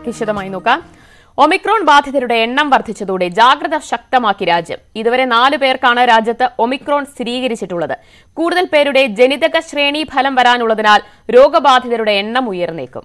വിശദമായി നോക്കാം ഒമിക്രോൺ ബാധിതരുടെ എണ്ണം വർദ്ധിച്ചതോടെ ജാഗ്രത ശക്തമാക്കി രാജ്യം ഇതുവരെ നാല് പേർക്കാണ് രാജ്യത്ത് ഒമിക്രോൺ സ്ഥിരീകരിച്ചിട്ടുള്ളത് കൂടുതൽ പേരുടെ ജനിതക ശ്രേണി ഫലം വരാനുള്ളതിനാൽ രോഗബാധിതരുടെ എണ്ണം ഉയർന്നേക്കും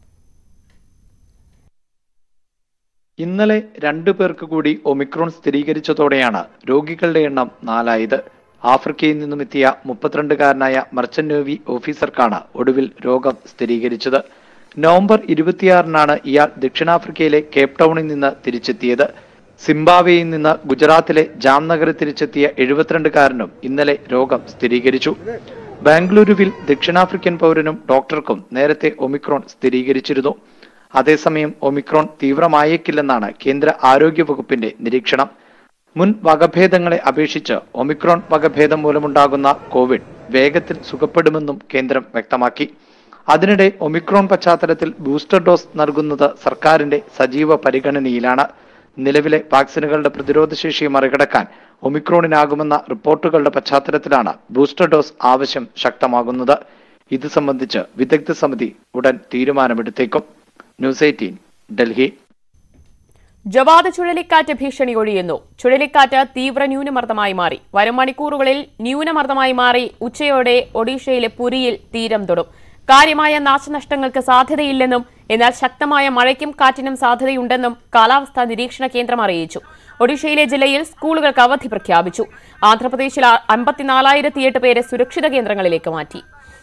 ഇന്നലെ രണ്ടു പേർക്ക് കൂടി ഒമിക്രോൺ സ്ഥിരീകരിച്ചതോടെയാണ് രോഗികളുടെ എണ്ണം നാലായത് ആഫ്രിക്കയിൽ നിന്നും എത്തിയ മുപ്പത്തിരണ്ടുകാരനായ മർച്ചന്റ് നേവി ഓഫീസർക്കാണ് ഒടുവിൽ രോഗം സ്ഥിരീകരിച്ചത് നവംബർ ഇരുപത്തിയാറിനാണ് ഇയാൾ ദക്ഷിണാഫ്രിക്കയിലെ കേപ്പ് ടൗണിൽ നിന്ന് തിരിച്ചെത്തിയത് സിംബാബ്വേയിൽ നിന്ന് ഗുജറാത്തിലെ ജാംനഗറിൽ തിരിച്ചെത്തിയ എഴുപത്തിരണ്ടുകാരനും ഇന്നലെ രോഗം സ്ഥിരീകരിച്ചു ബാംഗ്ലൂരുവിൽ ദക്ഷിണാഫ്രിക്കൻ പൗരനും ഡോക്ടർക്കും നേരത്തെ ഒമിക്രോൺ സ്ഥിരീകരിച്ചിരുന്നു അതേസമയം ഒമിക്രോൺ തീവ്രമായേക്കില്ലെന്നാണ് കേന്ദ്ര ആരോഗ്യ വകുപ്പിന്റെ നിരീക്ഷണം മുൻ വകഭേദങ്ങളെ അപേക്ഷിച്ച് ഒമിക്രോൺ വകഭേദം മൂലമുണ്ടാകുന്ന കോവിഡ് വേഗത്തിൽ സുഖപ്പെടുമെന്നും കേന്ദ്രം വ്യക്തമാക്കി അതിനിടെ ഒമിക്രോൺ പശ്ചാത്തലത്തിൽ ബൂസ്റ്റർ ഡോസ് നൽകുന്നത് സർക്കാരിന്റെ സജീവ പരിഗണനയിലാണ് നിലവിലെ വാക്സിനുകളുടെ പ്രതിരോധശേഷിയെ മറികടക്കാൻ ഒമിക്രോണിനാകുമെന്ന റിപ്പോർട്ടുകളുടെ പശ്ചാത്തലത്തിലാണ് ബൂസ്റ്റർ ഡോസ് ആവശ്യം ശക്തമാകുന്നത് ഇത് സംബന്ധിച്ച് വിദഗ്ധ സമിതി ഉടൻ തീരുമാനമെടുത്തേക്കും ന്യൂസ് എയ്റ്റീൻ ഡൽഹി ജവാദ് ചുഴലിക്കാറ്റ് ഭീഷണി ഒഴിയുന്നു ചുഴലിക്കാറ്റ് തീവ്ര ന്യൂനമർദ്ദമായി മാറി വരും മണിക്കൂറുകളിൽ ന്യൂനമർദ്ദമായി മാറി ഉച്ചയോടെ ഒഡീഷയിലെ പുരിയിൽ തീരം തൊടും കാര്യമായ നാശനഷ്ടങ്ങൾക്ക് സാധ്യതയില്ലെന്നും എന്നാൽ ശക്തമായ മഴയ്ക്കും കാറ്റിനും സാധ്യതയുണ്ടെന്നും കാലാവസ്ഥാ നിരീക്ഷണ കേന്ദ്രം അറിയിച്ചു ഒഡീഷയിലെ ജില്ലയിൽ സ്കൂളുകൾക്ക് അവധി പ്രഖ്യാപിച്ചു ആന്ധ്രാപ്രദേശിൽ അമ്പത്തിനാലായിരത്തിയെട്ട് പേരെ സുരക്ഷിത കേന്ദ്രങ്ങളിലേക്ക് മാറ്റി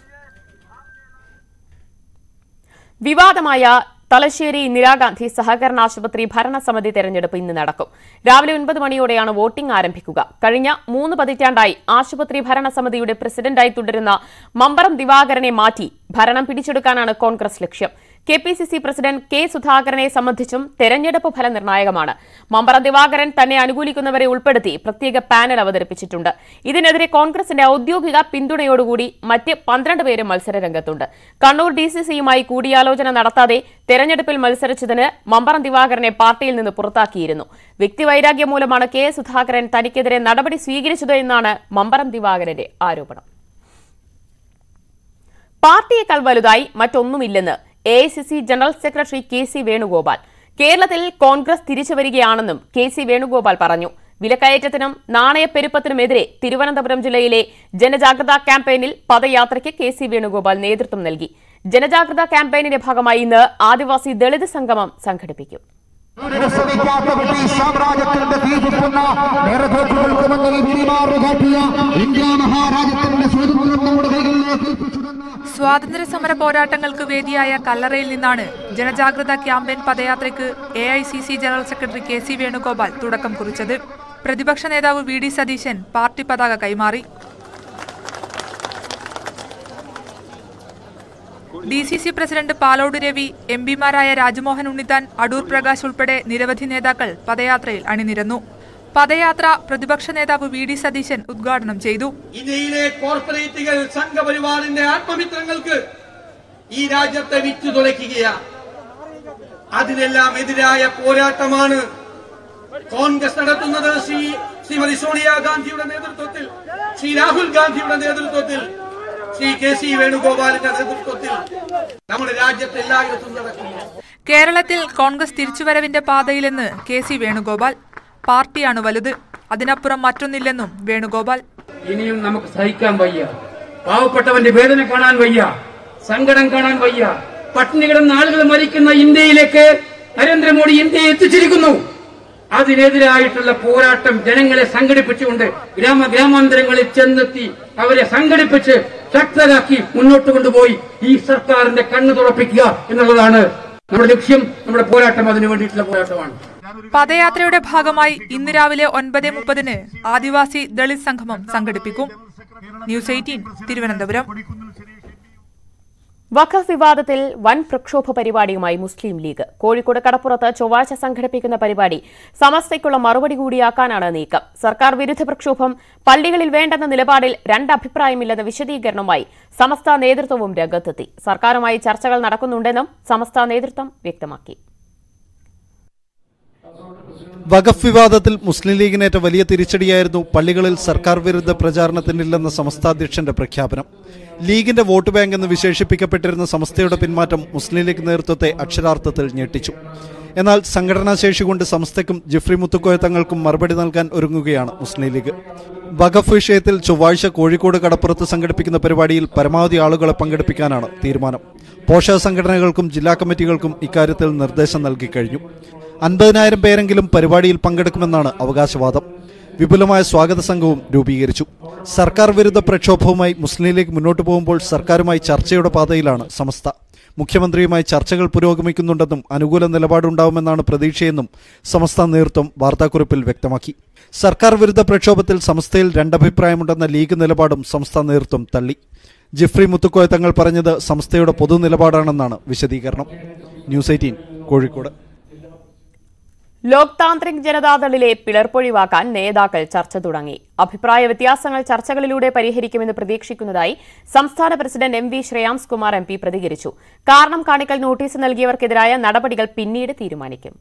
വിവാദമായ തലശ്ശേരി ഇന്ദിരാഗാന്ധി സഹകരണ ആശുപത്രി ഭരണസമിതി തെരഞ്ഞെടുപ്പ് ഇന്ന് നടക്കും രാവിലെ ഒൻപത് മണിയോടെയാണ് വോട്ടിംഗ് ആരംഭിക്കുക കഴിഞ്ഞ മൂന്ന് പതിറ്റാണ്ടായി ആശുപത്രി ഭരണസമിതിയുടെ പ്രസിഡന്റായി തുടരുന്ന മമ്പറം ദിവാകരനെ മാറ്റി ഭരണം പിടിച്ചെടുക്കാനാണ് കോൺഗ്രസ് ലക്ഷ്യം K P C C president K സുധാകരനെ സംബന്ധിച്ചും തെരഞ്ഞെടുപ്പ് ഫലം നിർണായകമാണ് മമ്പറം ദിവാകരൻ തന്നെ അനുകൂലിക്കുന്നവരെ ഉൾപ്പെടുത്തി പ്രത്യേക പാനൽ അവതരിപ്പിച്ചിട്ടുണ്ട് ഇതിനെതിരെ കോൺഗ്രസിന്റെ ഔദ്യോഗിക പിന്തുണയോടുകൂടി മറ്റ് പന്ത്രണ്ട് പേരും മത്സരരംഗത്തുണ്ട് കണ്ണൂർ ഡി സി സിയുമായി കൂടിയാലോചന നടത്താതെ തെരഞ്ഞെടുപ്പിൽ മത്സരിച്ചതിന് മമ്പറം ദിവാകരനെ പാർട്ടിയിൽ നിന്ന് പുറത്താക്കിയിരുന്നു വ്യക്തിവൈരാഗ്യം മൂലമാണ് കെ സുധാകരൻ തനിക്കെതിരെ നടപടി സ്വീകരിച്ചത് എന്നാണ് മമ്പറം ദിവാകരന്റെ ആരോപണം പാർട്ടിയേക്കാൾ വലുതായി മറ്റൊന്നുമില്ലെന്ന് A I C C general secretary K C Venugopal കേരളത്തിൽ കോൺഗ്രസ് തിരിച്ചു വരികയാണെന്നും കെ സി വേണുഗോപാൽ പറഞ്ഞു വിലക്കയറ്റത്തിനും നാണയപ്പെരുപ്പത്തിനുമെതിരെ തിരുവനന്തപുരം ജില്ലയിലെ ജനജാഗ്രതാ ക്യാമ്പയിനിൽ പദയാത്രയ്ക്ക് കെ സി വേണുഗോപാൽ നേതൃത്വം നൽകി ജനജാഗ്രതാ ക്യാമ്പയിനിന്റെ ഭാഗമായി ഇന്ന് ആദിവാസി ദളിത് സംഗമം സംഘടിപ്പിക്കും വികസിക്കാത്ത ബ്രിട്ടീഷ് സാമ്രാജ്യത്തിന്റെ തീപിക്കുന്ന നിറതോക്കുകൾക്ക് മുന്നിൽ പിരിമാറു കാട്ടിയ ഇന്ത്യ മഹാരാജ്യത്തിന്റെ സ്വാതന്ത്ര്യം നമ്മുടെ കൈകളിലേക്ക് ഏൽപ്പിച്ചുവെന്ന സ്വാതന്ത്ര്യ സമര പോരാട്ടങ്ങൾക്ക് വേദിയായ കല്ലറയിൽ നിന്നാണ് ജനജാഗ്രത ക്യാമ്പയിൻ പദയാത്രയ്ക്ക് A I C C general secretary K C Venugopal തുടക്കം കുറിച്ചത് പ്രതിപക്ഷ നേതാവ് വി ഡി സതീശൻ പാർട്ടി പതാക കൈമാറി D C C president Palode Ravi M പിമാരായ രാജ്മോഹൻ ഉണ്ണിത്താൻ അടൂർ പ്രകാശ് ഉൾപ്പെടെ നിരവധി നേതാക്കൾ പദയാത്രയിൽ അണിനിരന്നു പദയാത്ര പ്രതിപക്ഷ നേതാവ് വി ഡി സതീശൻ ഉദ്ഘാടനം ചെയ്തു ഇന്ത്യയിലെ കോർപ്പറേറ്റുകൾ സംഘപരിവാറിന്റെ ആത്മമിത്രങ്ങൾക്ക് ഈ രാജ്യത്തെ വിറ്റു തുളയ്ക്കുകയാണ് അതിനെല്ലാം എതിരായ പോരാട്ടമാണ് കോൺഗ്രസ് നടത്തുന്നത് ശ്രീ ശ്രീമതി സോണിയാഗാന്ധിയുടെ നേതൃത്വത്തിൽ ശ്രീ രാഹുൽ ഗാന്ധിയുടെ നേതൃത്വത്തിൽ ശ്രീ കെ സി വേണുഗോപാലിന്റെ നേതൃത്വത്തിൽ നമ്മുടെ രാജ്യത്ത് എല്ലായിടത്തും നടക്കുന്നു കേരളത്തിൽ കോൺഗ്രസ് തിരിച്ചുവരവിന്റെ പാതയിലെന്ന് കെ സി വേണുഗോപാൽ പാർട്ടിയാണ് വലുത് അതിനപ്പുറം മറ്റൊന്നില്ലെന്നും വേണുഗോപാൽ ഇനിയും നമുക്ക് സഹിക്കാൻ വയ്യ പാവപ്പെട്ടവന്റെ വേദന കാണാൻ വയ്യ സങ്കടം കാണാൻ വയ്യ പട്ടിണി കിടന്ന ആളുകൾ മരിക്കുന്ന ഇന്ത്യയിലേക്ക് നരേന്ദ്രമോദി ഇന്ത്യയെ എത്തിച്ചിരിക്കുന്നു അതിനെതിരായിട്ടുള്ള പോരാട്ടം ജനങ്ങളെ സംഘടിപ്പിച്ചുകൊണ്ട് ഗ്രാമ ഗ്രാമാന്തരങ്ങളിൽ ചെന്നെത്തി അവരെ സംഘടിപ്പിച്ച് ശക്തരാക്കി മുന്നോട്ട് കൊണ്ടുപോയി ഈ സർക്കാരിന്റെ കണ്ണു തുറപ്പിക്കുക എന്നുള്ളതാണ് നമ്മുടെ ലക്ഷ്യം നമ്മുടെ പോരാട്ടം അതിനു വേണ്ടിയിട്ടുള്ള പോരാട്ടമാണ് പദയാത്രയുടെ ഭാഗമായി ഇന്ന് രാവിലെ ഒൻപത് മുപ്പതിന് ആദിവാസി ദളിത് സംഗമം സംഘടിപ്പിക്കും ന്യൂസ് എയ്റ്റീൻ തിരുവനന്തപുരം വഖഫ് വിവാദത്തിൽ വൻ പ്രക്ഷോഭ പരിപാടിയുമായി മുസ്ലിം ലീഗ് കോഴിക്കോട് കടപ്പുറത്ത് ചൊവ്വാഴ്ച സംഘടിപ്പിക്കുന്ന പരിപാടി സമസ്തയ്ക്കുള്ള മറുപടി കൂടിയാക്കാനാണ് നീക്കം സർക്കാർ വിരുദ്ധ പ്രക്ഷോഭം പള്ളികളിൽ വേണ്ടെന്ന നിലപാടിൽ രണ്ടഭിപ്രായമില്ലെന്ന വിശദീകരണവുമായി സമസ്ത നേതൃത്വവും രംഗത്തെത്തി സർക്കാരുമായി ചർച്ചകൾ നടക്കുന്നുണ്ടെന്നും സമസ്ത നേതൃത്വം വ്യക്തമാക്കി വഖഫ് വിവാദത്തിൽ മുസ്ലിം ലീഗിനേറ്റ വലിയ തിരിച്ചടിയായിരുന്നു പള്ളികളിൽ സർക്കാർ വിരുദ്ധ പ്രചാരണത്തിനില്ലെന്ന സംസ്ഥാധ്യക്ഷന്റെ പ്രഖ്യാപനം ലീഗിന്റെ വോട്ട് ബാങ്ക് എന്ന് വിശേഷിപ്പിക്കപ്പെട്ടിരുന്ന സംസ്ഥയുടെ പിന്മാറ്റം മുസ്ലിം ലീഗ് നേതൃത്വത്തെ അക്ഷരാർത്ഥത്തിൽ ഞെട്ടിച്ചു എന്നാൽ സംഘടനാശേഷി കൊണ്ട് സംസ്ഥയ്ക്കും ജിഫ്രി മുത്തുക്കോയ തങ്ങൾക്കും മറുപടി നൽകാൻ ഒരുങ്ങുകയാണ് മുസ്ലിം ലീഗ് വഖഫ് വിഷയത്തിൽ ചൊവ്വാഴ്ച കോഴിക്കോട് കടപ്പുറത്ത് സംഘടിപ്പിക്കുന്ന പരിപാടിയിൽ പരമാവധി ആളുകളെ പങ്കെടുപ്പിക്കാനാണ് തീരുമാനം പോഷക സംഘടനകൾക്കും ജില്ലാ കമ്മിറ്റികൾക്കും ഇക്കാര്യത്തിൽ നിർദ്ദേശം നൽകിക്കഴിഞ്ഞു അൻപതിനായിരം പേരെങ്കിലും പരിപാടിയിൽ പങ്കെടുക്കുമെന്നാണ് അവകാശവാദം വിപുലമായ സ്വാഗത സംഘവും രൂപീകരിച്ചു സർക്കാർ വിരുദ്ധ പ്രക്ഷോഭവുമായി മുസ്ലിം ലീഗ് മുന്നോട്ട് പോകുമ്പോൾ സർക്കാരുമായി ചർച്ചയുടെ പാതയിലാണ് സമസ്ത മുഖ്യമന്ത്രിയുമായി ചർച്ചകൾ പുരോഗമിക്കുന്നുണ്ടെന്നും അനുകൂല നിലപാടുണ്ടാവുമെന്നാണ് പ്രതീക്ഷയെന്നും സമസ്ത നേതൃത്വം വാർത്താക്കുറിപ്പിൽ വ്യക്തമാക്കി സർക്കാർ വിരുദ്ധ പ്രക്ഷോഭത്തിൽ സംസ്ഥയിൽ രണ്ടഭിപ്രായമുണ്ടെന്ന ലീഗ് നിലപാടും സംസ്ഥാന നേതൃത്വം തള്ളി ജിഫ്രി മുത്തുക്കോയ തങ്ങൾ പറഞ്ഞത് സംസ്ഥയുടെ പൊതു നിലപാടാണെന്നാണ് വിശദീകരണം ന്യൂസ് എയ്റ്റീൻ കോഴിക്കോട് ലോക് താന്ത്രിക് ജനതാദളിലെ പിളർപ്പൊഴിവാക്കാൻ നേതാക്കൾ ചർച്ച തുടങ്ങി അഭിപ്രായ വ്യത്യാസങ്ങൾ ചർച്ചകളിലൂടെ പരിഹരിക്കുമെന്ന് പ്രതീക്ഷിക്കുന്നതായി സംസ്ഥാന president M V Shreyams Kumar M P പ്രതികരിച്ചു കാരണം കാണിക്കൽ നോട്ടീസ് നൽകിയവർക്കെതിരായ നടപടികൾ പിന്നീട് തീരുമാനിക്കും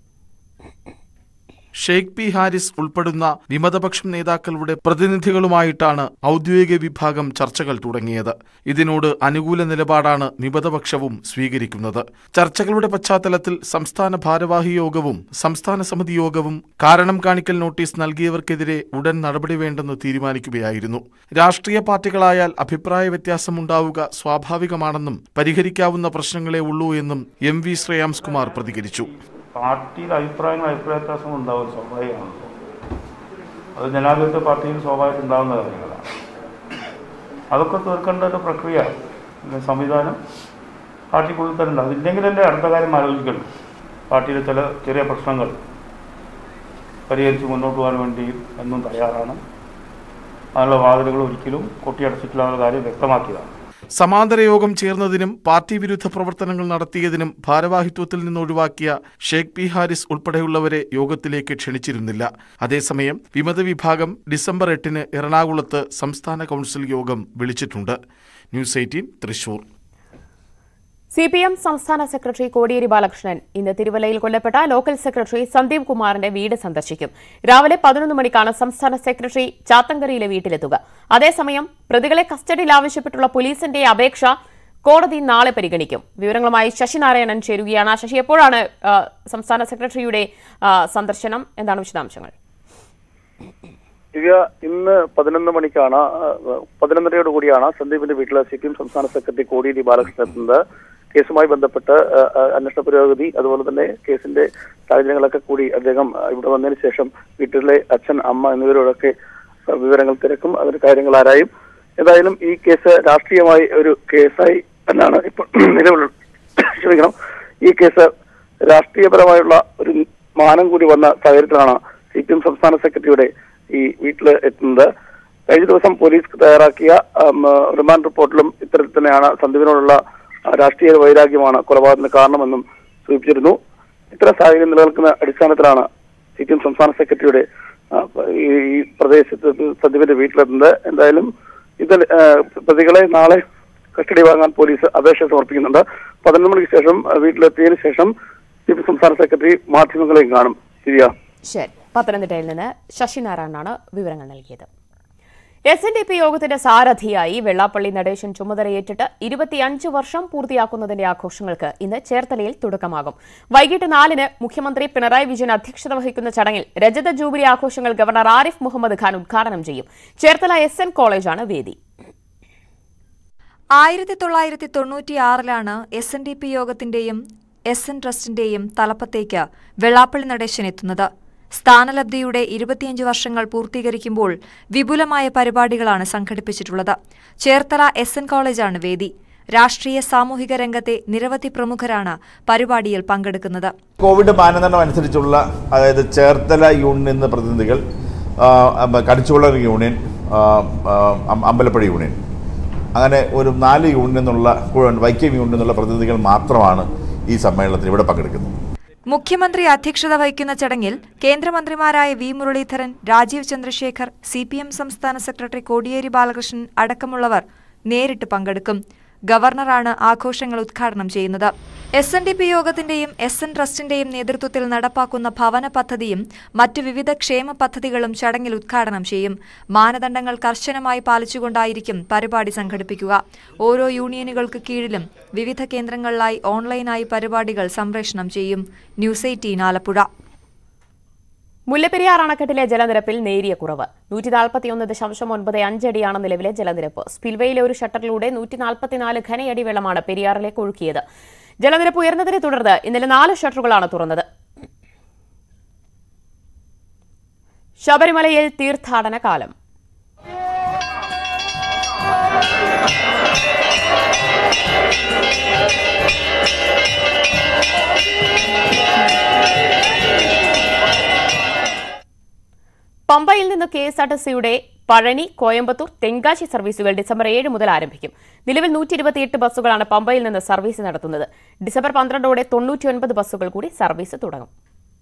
ഷെയ്ഖ് പി ഹാരിസ് ഉൾപ്പെടുന്ന വിമതപക്ഷം നേതാക്കളുടെ പ്രതിനിധികളുമായിട്ടാണ് ഔദ്യോഗിക വിഭാഗം ചർച്ചകൾ തുടങ്ങിയത് ഇതിനോട് അനുകൂല നിലപാടാണ് വിമതപക്ഷവും സ്വീകരിക്കുന്നത് ചർച്ചകളുടെ പശ്ചാത്തലത്തിൽ സംസ്ഥാന ഭാരവാഹി യോഗവും സംസ്ഥാന സമിതി യോഗവും കാരണം കാണിക്കൽ നോട്ടീസ് നൽകിയവർക്കെതിരെ ഉടൻ നടപടി വേണ്ടെന്ന് തീരുമാനിക്കുകയായിരുന്നു രാഷ്ട്രീയ പാർട്ടികളായാൽ അഭിപ്രായ വ്യത്യാസമുണ്ടാവുക സ്വാഭാവികമാണെന്നും പരിഹരിക്കാവുന്ന പ്രശ്നങ്ങളെ ഉള്ളൂ എന്നും എം വി ശ്രേയാംസ് കുമാർ പ്രതികരിച്ചു പാർട്ടിയിൽ അഭിപ്രായങ്ങൾ അഭിപ്രായ വ്യത്യാസങ്ങൾ ഉണ്ടാവും സ്വാഭാവികമാണല്ലോ അത് ജനാധിപത്യ പാർട്ടിയിൽ സ്വാഭാവികമായിട്ട് ഉണ്ടാകുന്ന കാര്യങ്ങളാണ് അതൊക്കെ തീർക്കേണ്ട ഒരു പ്രക്രിയ പിന്നെ സംവിധാനം പാർട്ടിക്കുള്ളിൽ തന്നെ ഉണ്ട് അതില്ലെങ്കിലല്ലേ അടുത്ത കാര്യം ആലോചിക്കണം പാർട്ടിയിലെ ചില ചെറിയ പ്രശ്നങ്ങൾ പരിഹരിച്ച് മുന്നോട്ട് പോകാൻ വേണ്ടി എന്നും തയ്യാറാണ് അതിനുള്ള വാതിലുകൾ ഒരിക്കലും കൊട്ടിയടച്ചിട്ടില്ല എന്നുള്ള കാര്യം വ്യക്തമാക്കിയതാണ് സമാന്തര യോഗം ചേർന്നതിനും പാർട്ടി വിരുദ്ധ പ്രവർത്തനങ്ങൾ നടത്തിയതിനും ഭാരവാഹിത്വത്തിൽ നിന്ന് ഒഴിവാക്കിയ ഷേഖ് പി ഹാരിസ് ഉൾപ്പെടെയുള്ളവരെ യോഗത്തിലേക്ക് ക്ഷണിച്ചിരുന്നില്ല അതേസമയം വിമത വിഭാഗം ഡിസംബർ എട്ടിന് എറണാകുളത്ത് സംസ്ഥാന കൗൺസിൽ യോഗം വിളിച്ചിട്ടുണ്ട് news eighteen Thrissur C P M സംസ്ഥാന സെക്രട്ടറി കോടിയേരി ബാലകൃഷ്ണൻ ഇന്ന് തിരുവല്ലയിൽ കൊല്ലപ്പെട്ട ലോക്കൽ സെക്രട്ടറി സന്ദീപ് കുമാറിന്റെ വീട് സന്ദർശിക്കും രാവിലെ പതിനൊന്ന് മണിക്കാണ് സംസ്ഥാന സെക്രട്ടറി ചാത്തങ്കരയിലെ വീട്ടിലെത്തുക അതേസമയം പ്രതികളെ കസ്റ്റഡിയിൽ ആവശ്യപ്പെട്ടുള്ള പോലീസിന്റെ അപേക്ഷ കോടതി നാളെ പരിഗണിക്കും വിവരങ്ങളുമായി ശശിനാരായണൻ ചേരുകയാണ് ശശി എപ്പോഴാണ് ആ, സംസ്ഥാന സെക്രട്ടറിയുടെ ആ, സന്ദർശനം എന്താണ് വിശദാംശങ്ങൾ ദിവ്യ ഇന്ന് പതിനൊന്ന് മണിക്കാണ് ആ, പതിനൊന്നരയോട് കൂടിയാണ് സന്ദീപിന്റെ വീട്ടിൽ സി പി എം സംസ്ഥാന സെക്രട്ടറി കോടിയേരി ബാലകൃഷ്ണൻ എത്തുന്നത് കേസുമായി ബന്ധപ്പെട്ട് ആ, ആ, അന്വേഷണ പുരോഗതി അതുപോലെ തന്നെ കേസിന്റെ സാഹചര്യങ്ങളൊക്കെ കൂടി അദ്ദേഹം ആ, ഇവിടെ വന്നതിന് ശേഷം വീട്ടിലെ അച്ഛൻ അമ്മ എന്നിവരോടൊക്കെ ആ, വിവരങ്ങൾ തിരക്കും അതിന്റെ കാര്യങ്ങൾ ആരായും ഏതായാലും ഈ കേസ് രാഷ്ട്രീയമായി ഒരു കേസായി എന്നാണ് ഇപ്പോൾ നിലവിൽ ക്ഷമിക്കണം ഈ കേസ് രാഷ്ട്രീയപരമായുള്ള ഒരു മാനം കൂടി വന്ന സാഹചര്യത്തിലാണ് സി പി എം സംസ്ഥാന സെക്രട്ടറിയുടെ ഈ വീട്ടിൽ എത്തുന്നത് കഴിഞ്ഞ ദിവസം പോലീസ് തയ്യാറാക്കിയ ഉം, റിമാൻഡ് റിപ്പോർട്ടിലും ഇത്തരത്തിൽ തന്നെയാണ് സന്ദീപിനോടുള്ള ആ, രാഷ്ട്രീയ വൈരാഗ്യമാണ് കൊലപാതകത്തിന് കാരണമെന്നും സൂചിപ്പിച്ചിരുന്നു ഇത്തരം സാഹചര്യം നിലനിൽക്കുന്ന അടിസ്ഥാനത്തിലാണ് സി പി എം സംസ്ഥാന സെക്രട്ടറിയുടെ ആ, ഈ ഈ പ്രദേശത്ത് സന്ദീപിന്റെ വീട്ടിലെത്തുന്നത് എന്തായാലും ഇതിൽ ആ, പ്രതികളെ നാളെ കസ്റ്റഡി വാങ്ങാൻ പോലീസ് അപേക്ഷ സമർപ്പിക്കുന്നുണ്ട് പതിനൊന്ന് മണിക്ക് ശേഷം ആ, വീട്ടിലെത്തിയതിനു ശേഷം സി പി സംസ്ഥാന സെക്രട്ടറി മാധ്യമങ്ങളെയും കാണും ശരിയാ ശരി പത്തനംതിട്ടയിൽ നിന്ന് ശശിനാരായണനാണ് വിവരങ്ങൾ നൽകിയത് എസ് എൻ ഡി പി യോഗത്തിന്റെ സാരഥിയായി വെള്ളാപ്പള്ളി നടേശൻ ചുമതലയേറ്റിട്ട് ഇരുപത്തിയഞ്ച് വർഷം പൂർത്തിയാക്കുന്നതിന്റെ ആഘോഷങ്ങൾക്ക് ഇന്ന് ചേർത്തലയിൽ തുടക്കമാകും വൈകിട്ട് നാലിന് മുഖ്യമന്ത്രി പിണറായി വിജയൻ അധ്യക്ഷത വഹിക്കുന്ന ചടങ്ങിൽ രജത ജൂബിലി ആഘോഷങ്ങൾ ഗവർണർ ആരിഫ് മുഹമ്മദ് ഖാൻ ഉദ്ഘാടനം ചെയ്യും ചേർത്തല എസ് എൻ കോളേജാണ് വേദി ആയിരത്തി തൊള്ളായിരത്തി തൊണ്ണൂറ്റിയാറിലാണ് എസ് എൻ ഡി പി യോഗത്തിന്റെയും എസ് എൻ ട്രസ്റ്റിന്റെയും തലപ്പത്തേക്ക് വെള്ളാപ്പള്ളി നടേശൻ എത്തുന്നത് സ്ഥാനലബ്ധിയുടെ ഇരുപത്തിയഞ്ച് വർഷങ്ങൾ പൂർത്തീകരിക്കുമ്പോൾ വിപുലമായ പരിപാടികളാണ് സംഘടിപ്പിച്ചിട്ടുള്ളത് ചേർത്തല എസ് എൻ കോളേജാണ് വേദി രാഷ്ട്രീയ സാമൂഹിക രംഗത്തെ നിരവധി പ്രമുഖരാണ് പരിപാടിയിൽ പങ്കെടുക്കുന്നത് കോവിഡ് മാനദണ്ഡം അനുസരിച്ചുള്ള അതായത് ചേർത്തല യൂണിയനിൽ നിന്ന് പ്രതിനിധികൾ ആ, അമ്പ- കടിച്ചുവള്ളർ യൂണിയൻ ആ, ആ, അം- അമ്പലപ്പുഴ യൂണിയൻ അങ്ങനെ ഒരു നാല് യൂണിയനിൽ നിന്നുള്ള കു- വൈക്കം യൂണിയനിൽ നിന്നുള്ള പ്രതിനിധികൾ മാത്രമാണ് ഈ സമ്മേളനത്തിൽ ഇവിടെ പങ്കെടുക്കുന്നത് മുഖ്യമന്ത്രി അധ്യക്ഷത വഹിക്കുന്ന ചടങ്ങിൽ കേന്ദ്രമന്ത്രിമാരായ V Muraleedharan Rajeev Chandrasekhar C P M സംസ്ഥാന സെക്രട്ടറി കോടിയേരി ബാലകൃഷ്ണൻ അടക്കമുള്ളവർ നേരിട്ട് പങ്കെടുക്കും ഗവർണറാണ് ആഘോഷങ്ങൾ ഉദ്ഘാടനം ചെയ്യുന്നത് എസ് എൻ ഡി പി യോഗത്തിന്റെയും എസ് എൻ ട്രസ്റ്റിന്റെയും നേതൃത്വത്തിൽ നടപ്പാക്കുന്ന ഭവന പദ്ധതിയും മറ്റു വിവിധ ക്ഷേമ പദ്ധതികളും ചടങ്ങിൽ ഉദ്ഘാടനം ചെയ്യും മാനദണ്ഡങ്ങൾ കർശനമായി പാലിച്ചുകൊണ്ടായിരിക്കും പരിപാടി സംഘടിപ്പിക്കുക ഓരോ യൂണിയനുകൾക്ക് കീഴിലും വിവിധ കേന്ദ്രങ്ങളിലായി ഓൺലൈനായി പരിപാടികൾ സംപ്രേഷണം ചെയ്യും ന്യൂസ് എയ്റ്റീൻ ആലപ്പുഴ മുല്ലപ്പെരിയാർ അണക്കെട്ടിലെ ജലനിരപ്പിൽ നേരിയ കുറവ് നൂറ്റി നാൽപ്പത്തിയൊന്ന് ദശാംശം ഒൻപത് അഞ്ചടിയാണ് നിലവിലെ ജലനിരപ്പ് സ്പിൽവേയിലെ ഒരു ഷട്ടറിലൂടെ നൂറ്റി നാൽപ്പത്തിനാല് ഘനയടി വെള്ളമാണ് പെരിയാറിലേക്ക് ഒഴുക്കിയത് ജലനിരപ്പ് ഉയർന്നതിനെ തുടർന്ന് ഇന്നലെ നാല് ഷട്ടറുകളാണ് തുറന്നത് ശബരിമലയിൽ തീർത്ഥാടന കാലം പമ്പയിൽ നിന്ന് കെ എസ് ആർ ടി സിയുടെ പഴനി കോയമ്പത്തൂർ തെങ്കാശി സർവീസുകൾ ഡിസംബർ ഏഴ് മുതൽ ആരംഭിക്കും നിലവിൽ നൂറ്റി ഇരുപത്തിയെട്ട് ബസ്സുകളാണ് പമ്പയിൽ നിന്ന് സർവീസ് നടത്തുന്നത് ഡിസംബർ പന്ത്രണ്ടോടെ തൊണ്ണൂറ്റിയൊൻപത് ബസ്സുകൾ കൂടി സർവീസ് തുടങ്ങും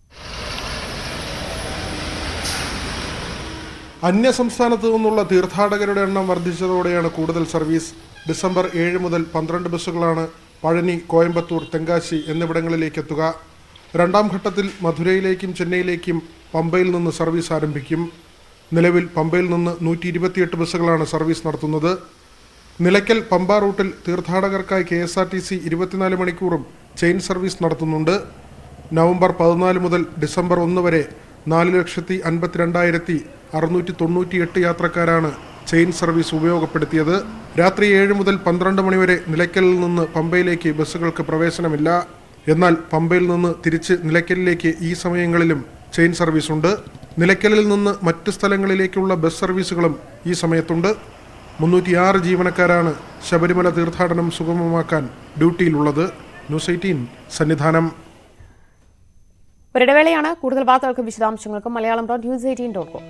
അന്യസംസ്ഥാനത്തു നിന്നുള്ള തീർത്ഥാടകരുടെ എണ്ണം വർദ്ധിച്ചതോടെയാണ് കൂടുതൽ സർവീസ് ഡിസംബർ ഏഴ് മുതൽ പന്ത്രണ്ട് ബസ്സുകളാണ് പഴനി കോയമ്പത്തൂർ തെങ്കാശി എന്നിവിടങ്ങളിലേക്ക് എത്തുക രണ്ടാം ഘട്ടത്തിൽ മധുരയിലേക്കും ചെന്നൈയിലേക്കും പമ്പയിൽ നിന്ന് സർവീസ് ആരംഭിക്കും നിലവിൽ പമ്പയിൽ നിന്ന് നൂറ്റി ഇരുപത്തിയെട്ട് ബസ്സുകളാണ് സർവീസ് നടത്തുന്നത് നിലയ്ക്കൽ പമ്പ റൂട്ടിൽ തീർത്ഥാടകർക്കായി K S R T C ഇരുപത്തിനാല് മണിക്കൂറും ചെയിൻ സർവീസ് നടത്തുന്നുണ്ട് നവംബർ പതിനാല് മുതൽ ഡിസംബർ ഒന്ന് വരെ നാല് ലക്ഷത്തി അൻപത്തിരണ്ടായിരത്തി അറുന്നൂറ്റി തൊണ്ണൂറ്റിയെട്ട് യാത്രക്കാരാണ് ചെയിൻ സർവീസ് ഉപയോഗപ്പെടുത്തിയത് രാത്രി ഏഴ് മുതൽ പന്ത്രണ്ട് മണിവരെ നിലയ്ക്കലിൽ നിന്ന് പമ്പയിലേക്ക് ബസ്സുകൾക്ക് പ്രവേശനമില്ല എന്നാൽ പമ്പയിൽ നിന്ന് തിരിച്ച് നിലയ്ക്കലിലേക്ക് ഈ സമയങ്ങളിലും ചെയിൻ സർവീസ് ഉണ്ട് നിലയ്ക്കലിൽ നിന്ന് മറ്റ് സ്ഥലങ്ങളിലേക്കുള്ള ബസ് സർവീസുകളും ഈ സമയത്തുണ്ട് മുന്നൂറ്റിയാറ് ജീവനക്കാരാണ് ശബരിമല തീർത്ഥാടനം സുഗമമാക്കാൻ ഡ്യൂട്ടിയിലുള്ളത് ന്യൂസ് എയ്റ്റീൻ സന്നിധാനം ഒരിടവേളയാണ് കൂടുതൽ വാർത്തകൾക്കും വിശദാംശങ്ങൾക്കും Malayalam dot news eighteen dot com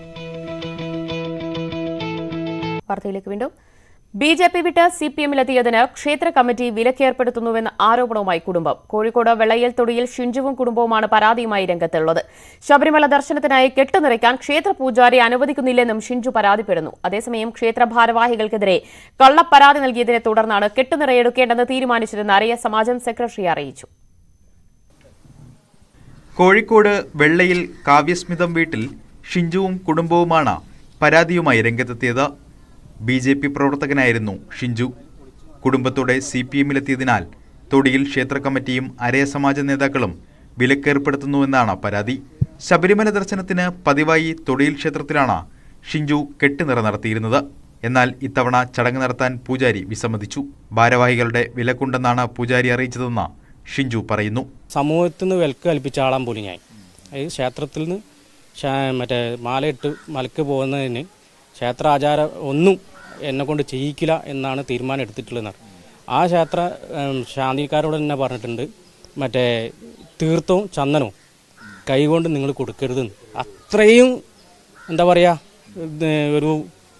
വാർത്തയിലേക്ക് വീണ്ടും ബി ജെ പി വിട്ട് സി പി എമ്മിലെത്തിയതിന് ക്ഷേത്ര കമ്മിറ്റി വിലക്കേർപ്പെടുത്തുന്നുവെന്ന ആരോപണവുമായി കുടുംബം കോഴിക്കോട് വെള്ളയിൽ തൊടിയിൽ ഷിഞ്ചുവും കുടുംബവുമാണ് പരാതിയുമായി രംഗത്തുള്ളത് ശബരിമല ദർശനത്തിനായി കെട്ടുനിറയ്ക്കാൻ ക്ഷേത്ര പൂജാരി അനുവദിക്കുന്നില്ലെന്നും ഷിഞ്ചു പരാതിപ്പെടുന്നു അതേസമയം ക്ഷേത്ര ഭാരവാഹികൾക്കെതിരെ കള്ളപ്പരാതി നൽകിയതിനെ തുടർന്നാണ് കെട്ടുനിറയെടുക്കേണ്ടെന്ന് തീരുമാനിച്ചതെന്ന് അറിയ സമാജം സെക്രട്ടറി അറിയിച്ചു കോഴിക്കോട് വെള്ളയിൽ കാവ്യസ്മിതം വീട്ടിൽ ഷിഞ്ചുവും കുടുംബവുമാണ് പരാതിയുമായി രംഗത്തെത്തിയത് ബി ജെ പി പ്രവർത്തകനായിരുന്നു ഷിഞ്ചു കുടുംബത്തോടെ സി പി എമ്മിലെത്തിയതിനാൽ തൊടിയിൽ ക്ഷേത്ര കമ്മിറ്റിയും അരയ സമാജ നേതാക്കളും വിലക്കേർപ്പെടുത്തുന്നുവെന്നാണ് പരാതി ശബരിമല ദർശനത്തിന് പതിവായി തൊടിയിൽ ക്ഷേത്രത്തിലാണ് ഷിഞ്ചു കെട്ടുനിറ നടത്തിയിരുന്നത് എന്നാൽ ഇത്തവണ ചടങ്ങ് നടത്താൻ പൂജാരി വിസമ്മതിച്ചു ഭാരവാഹികളുടെ വിലക്കുണ്ടെന്നാണ് പൂജാരി അറിയിച്ചതെന്ന് ഷിഞ്ചു പറയുന്നു സമൂഹത്തിൽ നിന്ന് വിലക്ക് കൽപ്പിച്ച ആളാൻ പോലും ഞാൻ അത് ക്ഷേത്രത്തിൽ നിന്ന് ശാ- മറ്റേ മാലയിട്ട് മലക്ക് പോകുന്നതിന് ക്ഷേത്രാചാരം ഒന്നും എന്നെ കൊണ്ട് ചെയ്യിക്കില്ല എന്നാണ് തീരുമാനം എടുത്തിട്ടുള്ളത് ആ ക്ഷേത്ര ഉം, ശാന്തിക്കാരോട് തന്നെ പറഞ്ഞിട്ടുണ്ട് മറ്റേ തീർത്ഥവും ചന്ദനവും കൈകൊണ്ട് നിങ്ങൾ കൊടുക്കരുതെന്ന് അത്രയും എന്താ പറയുക ഒരു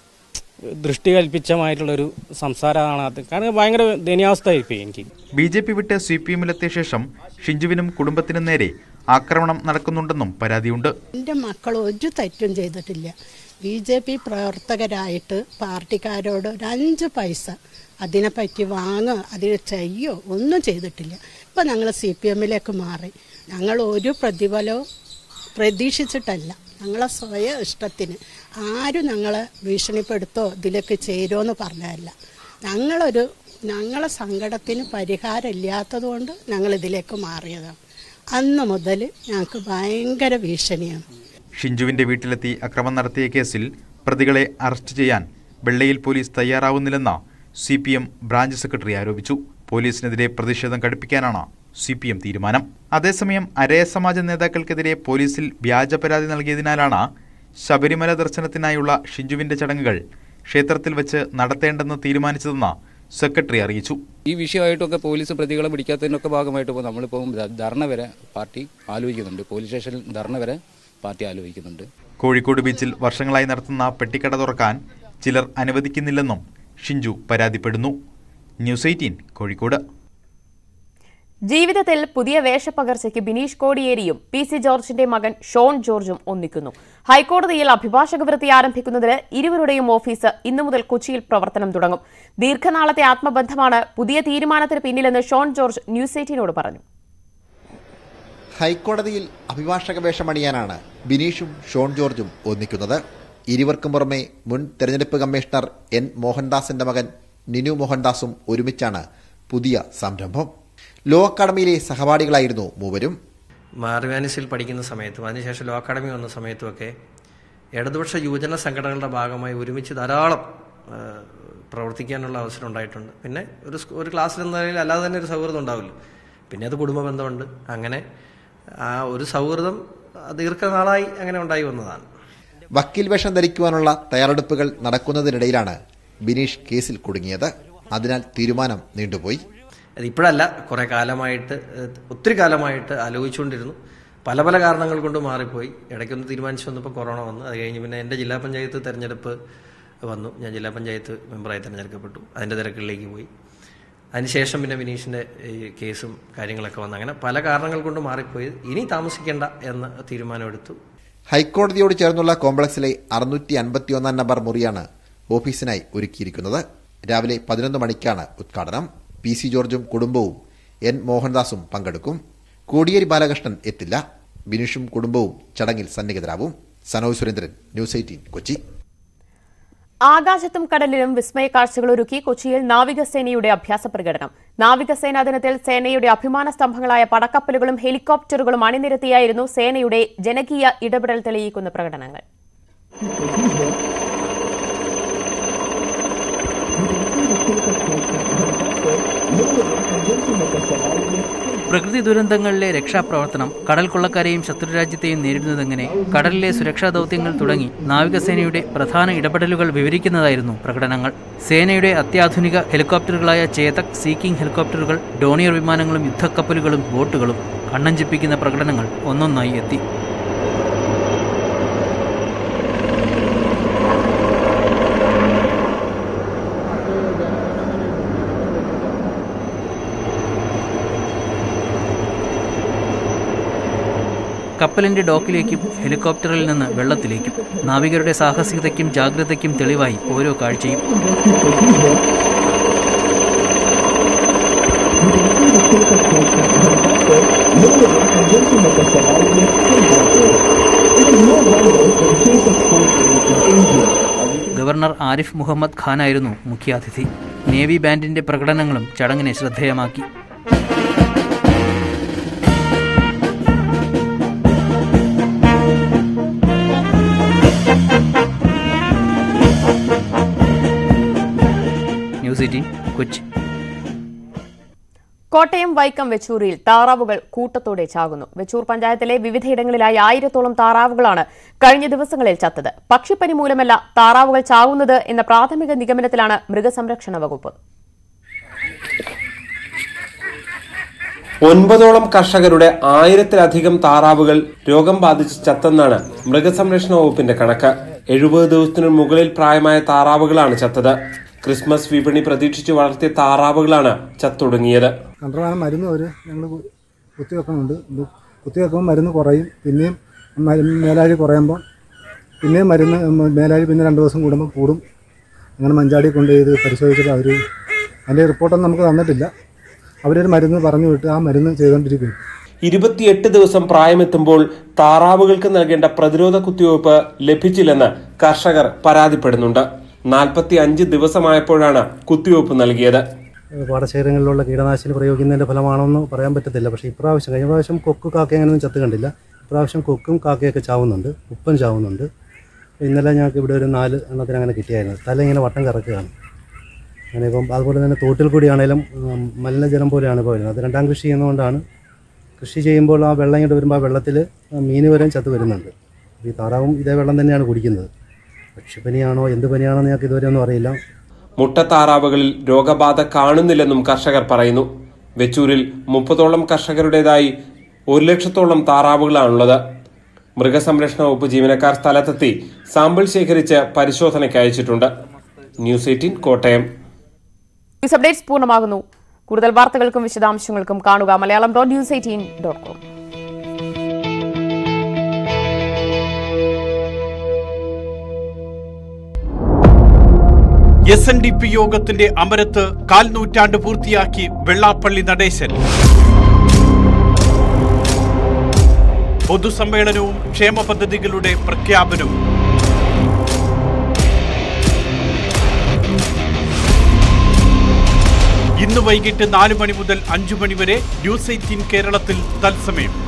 ദൃഷ്ടി കൽപ്പിച്ചമായിട്ടുള്ളൊരു സംസാരമാണ് അത് കാരണം ഭയങ്കര ദയനീയാവസ്ഥയായിപ്പോയി എനിക്ക് ബി ജെ പി വിട്ട് സി പി എമ്മിലെത്തിയ ശേഷം ഷിഞ്ചുവിനും കുടുംബത്തിനും നേരെ ആക്രമണം നടക്കുന്നുണ്ടെന്നും പരാതിയുണ്ട് എൻ്റെ മക്കൾ ഒരു തെറ്റും ചെയ്തിട്ടില്ല ബി ജെ പി പ്രവർത്തകരായിട്ട് പാർട്ടിക്കാരോട് ഒരു അഞ്ച് പൈസ അതിനെപ്പറ്റി വാങ്ങുക അതിന് ചെയ്യോ ഒന്നും ചെയ്തിട്ടില്ല ഇപ്പം ഞങ്ങൾ സി പി എമ്മിലേക്ക് മാറി ഞങ്ങൾ ഒരു പ്രതിഫലവും പ്രതീക്ഷിച്ചിട്ടല്ല ഞങ്ങളെ സ്വയം ഇഷ്ടത്തിന് ആരും ഞങ്ങളെ ഭീഷണിപ്പെടുത്തോ ഇതിലേക്ക് ചേരുമോ പറഞ്ഞതല്ല ഞങ്ങളൊരു ഞങ്ങളെ സങ്കടത്തിന് പരിഹാരം ഇല്ലാത്തതുകൊണ്ട് ഞങ്ങൾ ഇതിലേക്ക് മാറിയതാണ് അന്ന് മുതൽ ഞങ്ങൾക്ക് ഭയങ്കര ഭീഷണിയാണ് ഷിഞ്ചുവിന്റെ വീട്ടിലെത്തി അക്രമം നടത്തിയ കേസിൽ പ്രതികളെ അറസ്റ്റ് ചെയ്യാൻ വെള്ളയിൽ പോലീസ് തയ്യാറാവുന്നില്ലെന്ന് C P M branch secretary ആരോപിച്ചു പോലീസിനെതിരെ പ്രതിഷേധം കടുപ്പിക്കാനാണ് സി പി എം തീരുമാനം അതേസമയം അരയ സമാജ നേതാക്കൾക്കെതിരെ പോലീസിൽ വ്യാജ പരാതി നൽകിയതിനാലാണ് ശബരിമല ദർശനത്തിനായുള്ള ഷിഞ്ചുവിന്റെ ചടങ്ങുകൾ ക്ഷേത്രത്തിൽ വെച്ച് നടത്തേണ്ടെന്ന് തീരുമാനിച്ചതെന്ന് സെക്രട്ടറി അറിയിച്ചു ഈ വിഷയമായിട്ടൊക്കെ പോലീസ് പ്രതികളെ പിടിക്കാത്തതിനൊക്കെ ഭാഗമായിട്ട് ഇപ്പോൾ നമ്മളിപ്പോൾ ധ- ധർണ വരെ പാർട്ടി ആലോചിക്കുന്നുണ്ട് പോലീസ് സ്റ്റേഷനിൽ ധർണ വരെ പാർട്ടി ആലോചിക്കുന്നുണ്ട് കോഴിക്കോട് ബീച്ചിൽ വർഷങ്ങളായി നടത്തുന്ന പെട്ടിക്കട തുറക്കാൻ ചിലർ അനുവദിക്കുന്നില്ലെന്നും ഷിഞ്ചു പരാതിപ്പെടുന്നു ന്യൂസ് എയ്റ്റീൻ കോഴിക്കോട് ജീവിതത്തിൽ പുതിയ വേഷപ്പകർച്ചയ്ക്ക് ബിനീഷ് കോടിയേരിയും പി സി ജോർജിന്റെ മകൻ ഷോൺ ജോർജും ഒന്നിക്കുന്നു ഹൈക്കോടതിയിൽ അഭിഭാഷക വൃത്തി ആരംഭിക്കുന്നതിന് ഇരുവരുടെയും ഓഫീസ് ഇന്നു മുതൽ കൊച്ചിയിൽ പ്രവർത്തനം തുടങ്ങും ദീർഘനാളത്തെ ആത്മബന്ധമാണ് പുതിയ തീരുമാനത്തിന് പിന്നിലെന്ന് ഷോൺ ജോർജ് ന്യൂസ് എയ്റ്റീനോട് പറഞ്ഞു ഹൈക്കോടതിയിൽ അഭിഭാഷക വേഷമണിയാനാണ് ബിനീഷും ഷോൺ ജോർജും ഒന്നിക്കുന്നത് ഇരുവർക്കും പുറമെ മുൻ തെരഞ്ഞെടുപ്പ് കമ്മീഷണർ എൻ മോഹൻദാസിന്റെ മകൻ നിനു മോഹൻദാസും ഒരുമിച്ചാണ് പുതിയ സംരംഭം ലോ അക്കാദമിയിലെ സഹപാഠികളായിരുന്നു മൂവരും മാർവാനിസിൽ പഠിക്കുന്ന സമയത്തും അതിനുശേഷം ലോ അക്കാദമി വന്ന സമയത്തുമൊക്കെ ഇടതുപക്ഷ യുവജന സംഘടനകളുടെ ഭാഗമായി ഒരുമിച്ച് ധാരാളം ആ, പ്രവർത്തിക്കാനുള്ള അവസരം ഉണ്ടായിട്ടുണ്ട് പിന്നെ ഒരു സ്കൂ- ഒരു ക്ലാസ്സിൽ എന്ന നിലയിൽ അല്ലാതെ തന്നെ ഒരു സൗഹൃദം ഉണ്ടാവില്ല പിന്നെ അത് കുടുംബ ബന്ധമുണ്ട് അങ്ങനെ ആ ഒരു സൗഹൃദം ദീർഘനാളായി അങ്ങനെ ഉണ്ടായി വന്നതാണ് വക്കീൽ വേഷം ധരിക്കുവാനുള്ള തയ്യാറെടുപ്പുകൾ നടക്കുന്നതിനിടയിലാണ് ബിനീഷ് കേസിൽ കുടുങ്ങിയത് അതിനാൽ തീരുമാനം നീണ്ടുപോയി അത് ഇപ്പോഴല്ല കുറേ കാലമായിട്ട് ഏഹ്, ഒത്തിരി കാലമായിട്ട് ആലോചിച്ചുകൊണ്ടിരുന്നു പല പല കാരണങ്ങൾ കൊണ്ട് മാറിപ്പോയി ഇടയ്ക്കൊന്ന് തീരുമാനിച്ചു വന്നപ്പോൾ കൊറോണ വന്നു അത് കഴിഞ്ഞ് പിന്നെ എൻ്റെ ജില്ലാ പഞ്ചായത്ത് തെരഞ്ഞെടുപ്പ് വന്നു ഞാൻ ജില്ലാ പഞ്ചായത്ത് മെമ്പറായി തിരഞ്ഞെടുക്കപ്പെട്ടു അതിൻ്റെ തിരക്കുകളിലേക്ക് പോയി അതിനുശേഷം പിന്നെ വിനീഷിൻ്റെ ഈ കേസും കാര്യങ്ങളൊക്കെ വന്നു അങ്ങനെ പല കാരണങ്ങൾ കൊണ്ട് മാറിപ്പോയി ഇനി താമസിക്കേണ്ട എന്ന തീരുമാനമെടുത്തു ഹൈക്കോടതിയോട് ചേർന്നുള്ള കോംപ്ലക്സിലെ അറുന്നൂറ്റി അൻപത്തിയൊന്നാം നമ്പർ മുറിയാണ് ഓഫീസിനായി ഒരുക്കിയിരിക്കുന്നത് രാവിലെ പതിനൊന്ന് മണിക്കാണ് ഉദ്ഘാടനം പി സി ജോർജും കുടുംബവും എൻ മോഹൻദാസും പങ്കെടുക്കും കോടിയേരി ബാലകൃഷ്ണൻ എത്തില്ല ബിനീഷും കുടുംബവും ചടങ്ങിൽ സന്നിഹിതരാവും സനോജ് സുരേന്ദ്രൻ ന്യൂസ് എയ്റ്റീൻ കൊച്ചി ആകാശത്തും കടലിലും വിസ്മയ കാഴ്ചകൾ ഒരുക്കി കൊച്ചിയിൽ നാവികസേനയുടെ അഭ്യാസ പ്രകടനം നാവികസേനാ ദിനത്തിൽ സേനയുടെ അഭിമാന സ്തംഭങ്ങളായ പടക്കപ്പലുകളും ഹെലികോപ്റ്ററുകളും അണിനിരത്തിയായിരുന്നു സേനയുടെ ജനകീയ ഇടപെടൽ തെളിയിക്കുന്ന പ്രകടനങ്ങൾ പ്രകൃതി ദുരന്തങ്ങളിലെ രക്ഷാപ്രവർത്തനം കടൽ കൊള്ളക്കാരെയും ശത്രുരാജ്യത്തെയും നേരിടുന്നതെങ്ങനെ കടലിലെ സുരക്ഷാ ദൗത്യങ്ങൾ തുടങ്ങി നാവികസേനയുടെ പ്രധാന ഇടപെടലുകൾ വിവരിക്കുന്നതായിരുന്നു പ്രകടനങ്ങൾ സേനയുടെ അത്യാധുനിക ഹെലികോപ്റ്ററുകളായ ചേതക് സീക്കിംഗ് ഹെലികോപ്റ്ററുകൾ ഡോണിയർ വിമാനങ്ങളും യുദ്ധക്കപ്പലുകളും ബോട്ടുകളും കണ്ണഞ്ചിപ്പിക്കുന്ന പ്രകടനങ്ങൾ ഒന്നൊന്നായി എത്തി കപ്പലിന്റെ ഡോക്കിലേക്കും ഹെലികോപ്റ്ററിൽ നിന്ന് വെള്ളത്തിലേക്കും നാവികരുടെ സാഹസികതയ്ക്കും ജാഗ്രതയ്ക്കും തെളിവായി ഓരോ കാഴ്ചയും ഗവർണർ ആരിഫ് മുഹമ്മദ് ഖാനായിരുന്നു മുഖ്യാതിഥി നേവി ബാൻഡിന്റെ പ്രകടനങ്ങളും ചടങ്ങിനെ ശ്രദ്ധേയമാക്കി ന്യൂസ് എയ്റ്റീൻ കൊച്ചി കോട്ടയം വൈക്കം വെച്ചൂരിൽ താറാവുകൾ കൂട്ടത്തോടെ ചാകുന്നു വെച്ചൂർ പഞ്ചായത്തിലെ വിവിധയിടങ്ങളിലായി ആയിരത്തോളം താറാവുകളാണ് കഴിഞ്ഞ ദിവസങ്ങളിൽ ചത്തത് പക്ഷിപ്പനി മൂലമല്ല താറാവുകൾ ചാകുന്നത് എന്ന പ്രാഥമിക നിഗമനത്തിലാണ് മൃഗസംരക്ഷണ വകുപ്പ് ഒൻപതോളം കർഷകരുടെ ആയിരത്തിലധികം താറാവുകൾ രോഗം ബാധിച്ച് ചത്തെന്നാണ് മൃഗസംരക്ഷണ വകുപ്പിന്റെ കണക്ക് എഴുപത് ദിവസത്തിനു മുകളിൽ പ്രായമായ താറാവുകളാണ് ചത്തത് ക്രിസ്മസ് വിപണി പ്രതീക്ഷിച്ച് വളർത്തിയ താറാവുകളാണ് ചത്തൊടുങ്ങിയത് കണ്ടമാനം മരുന്ന് അവർ ഞങ്ങൾ കുത്തിവെക്കുന്നുണ്ട് ഇത് കുത്തിവെക്കുമ്പോൾ മരുന്ന് കുറയും പിന്നെയും മരുന്ന് മേലാഴി കുറയുമ്പോൾ പിന്നെയും മരുന്ന് മേലാഴി പിന്നെ രണ്ട് ദിവസം കൂടുമ്പോൾ കൂടും അങ്ങനെ മഞ്ചാടി കൊണ്ട് ഇത് പരിശോധിച്ചിട്ട് അവർ അതിൻ്റെ റിപ്പോർട്ടൊന്നും നമുക്ക് തന്നിട്ടില്ല അവരൊരു മരുന്ന് പറഞ്ഞു വിട്ട് ആ മരുന്ന് ചെയ്തുകൊണ്ടിരിക്കും ഇരുപത്തിയെട്ട് ദിവസം പ്രായമെത്തുമ്പോൾ താറാവുകൾക്ക് നൽകേണ്ട പ്രതിരോധ കുത്തിവയ്പ് ലഭിച്ചില്ലെന്ന് കർഷകർ പരാതിപ്പെടുന്നുണ്ട് നാൽപ്പത്തി അഞ്ച് ദിവസമായപ്പോഴാണ് കുത്തിവയ്പ് നൽകിയത് പാടശേഖരങ്ങളിലുള്ള കീടനാശിനി പ്രയോഗിക്കുന്നതിൻ്റെ ഫലമാണെന്ന് പറയാൻ പറ്റത്തില്ല പക്ഷേ ഇപ്രാവശ്യം കഴിഞ്ഞ പ്രാവശ്യം കൊക്ക് കാക്ക അങ്ങനെയൊന്നും ചത്ത് കണ്ടില്ല ഇപ്രാവശ്യം കൊക്കും കാക്കയൊക്കെ ചാവുന്നുണ്ട് ഉപ്പൻ ചാവുന്നുണ്ട് ഇന്നലെ ഞങ്ങൾക്ക് ഇവിടെ ഒരു നാല് എണ്ണത്തിന് അങ്ങനെ കിട്ടിയായിരുന്നു തല ഇങ്ങനെ വട്ടം കറക്കുകയാണ് അങ്ങനെ ഇപ്പം അതുപോലെ തന്നെ തോട്ടിൽ കൂടിയാണേലും ഉം, മലിനജലം പോലെയാണ് ഇപ്പോൾ വരുന്നത് അത് രണ്ടാം കൃഷി ചെയ്യുന്നതുകൊണ്ടാണ് കൃഷി ചെയ്യുമ്പോൾ ആ വെള്ളം ഇങ്ങോട്ട് വരുമ്പോൾ ആ വെള്ളത്തിൽ മീൻ വരെയും ചത്ത് വരുന്നുണ്ട് ഈ താറാവും ഇതേ വെള്ളം തന്നെയാണ് കുടിക്കുന്നത് പക്ഷിപ്പനിയാണോ എന്ത് പനിയാണോ ഞങ്ങൾക്ക് ഇതുവരെ ഒന്നും അറിയില്ല മുട്ടത്താറാവുകളിൽ രോഗബാധ കാണുന്നില്ലെന്നും കർഷകർ പറയുന്നു വെച്ചൂരിൽ മുപ്പതോളം കർഷകരുടേതായി ഒരു ലക്ഷത്തോളം താറാവുകളാണുള്ളത് മൃഗസംരക്ഷണ വകുപ്പ് ജീവനക്കാർ സ്ഥലത്തെത്തി സാമ്പിൾ ശേഖരിച്ച് പരിശോധനയ്ക്ക് അയച്ചിട്ടുണ്ട് news eighteen Kottayam news updates പൂർണ്ണമാകുന്നു കൂടുതൽ വാർത്തകൾക്കും വിശദാംശങ്ങൾക്കും കാണുക Malayalam dot news eighteen dot com S N D P യോഗത്തിന്റെ അമരത്ത് കാൽ നൂറ്റാണ്ട് പൂർത്തിയാക്കി വെള്ളാപ്പള്ളി നടേശൻ പൊതുസമ്മേളനവും ക്ഷേമ പദ്ധതികളുടെ പ്രഖ്യാപനവും ഇന്ന് വൈകിട്ട് നാല് മണി മുതൽ അഞ്ചു മണി വരെ ന്യൂസ് എയ്റ്റീൻ കേരളത്തിൽ തത്സമയം